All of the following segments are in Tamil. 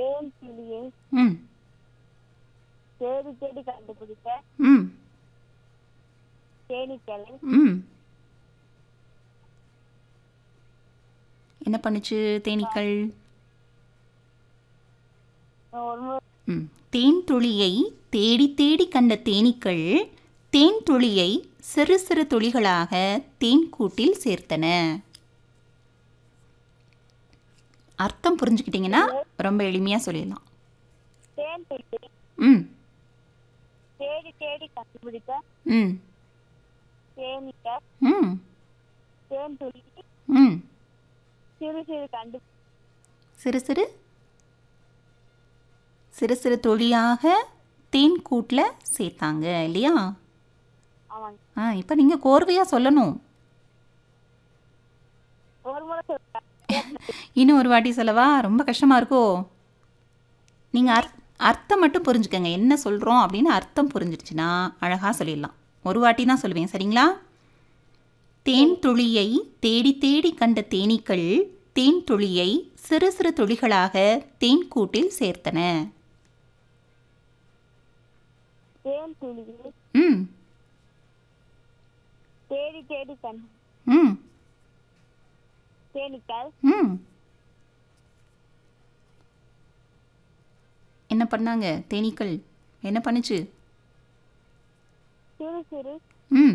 தேன் கிளியை ம் தேடி தேடி கண்டுபிடிக்க ம் தேனீக்களை ம் என்ன பண்ணுச்சு தேனீக்கள் ஒரு முறை ம் தேன் துளியை தேடி தேடி கண்ட தேனீக்கள் தேன் துளியை சிறு சிறு துளிகளாக தேன் கூட்டில் சேர்த்தன அர்த்தம் புரிஞ்சுக்கிட்டீங்கன்னா ரொம்ப எளிமையாக சொல்லிடலாம் தேன் துளியை ம் தேடி தேடி கண்டுபிடிக்க ம் தேனீக்கள் ம் தேன் துளி ம் சிறு சிறு கண்டு சிறு சிறு சிறு சிறு துளியாக தேன் கூட்டில் சேர்த்தாங்க இல்லையா ஆமாங்க ஆ இப்போ நீங்கள் கோர்வையாக சொல்லணும் ஒரு முறை சொல்றேன் இன்னும் ஒரு வாட்டி சொல்லவா ரொம்ப கஷ்டமாக இருக்கோ நீங்கள் அர்த் அர்த்தம் மட்டும் புரிஞ்சுக்கங்க என்ன சொல்கிறோம் அப்படின்னு அர்த்தம் புரிஞ்சிருச்சுன்னா அழகாக சொல்லிடலாம் ஒரு வாட்டி தான் சொல்லுவேன் சரிங்களா தேன் துளியை தேடி தேடி கண்ட தேனீக்கள் தேன் துளியை சிறு சிறு துளிகளாக தேன் கூட்டில் சேர்த்தன தேன் துளியை ம் தேடி தேடி கண்டு ம் தேனீக்கள் ம் என்ன பண்ணாங்க தேனீக்கள் என்ன பண்ணுச்சு சிறு சிறு ம்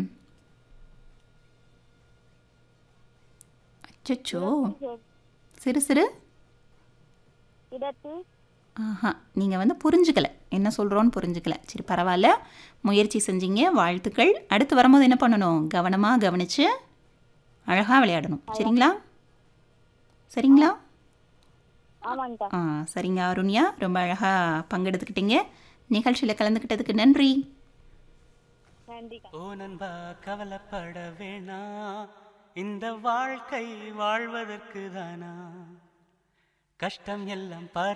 அச்சச்சோ சே- சிறு சிறு இடத்தில் ஆஹா நீங்கள் வந்து புரிஞ்சுக்கல என்ன சொல்கிறோன்னு புரிஞ்சுக்கல சரி பரவாயில்ல முயற்சி செஞ்சீங்க வாழ்த்துக்கள் அடுத்து வரும்போது என்ன பண்ணணும் கவனமாக கவனித்து அழகாக விளையாடணும் சரிங்களா சரிங்களா ஆமாங்கக்கா ஆ சரிங்க அருண்யா ரொம்ப அழகாக பங்கெடுத்துக்கிட்டீங்க நிகழ்ச்சியில் கலந்துக்கிட்டதுக்கு நன்றி நன்றிக்கா ஓ நண்பா கவலைப்பட வேணாம் இந்த வாழ்க்கை வாழ்வதற்கு தானா கஷ்டம் எல்லாம் பாரு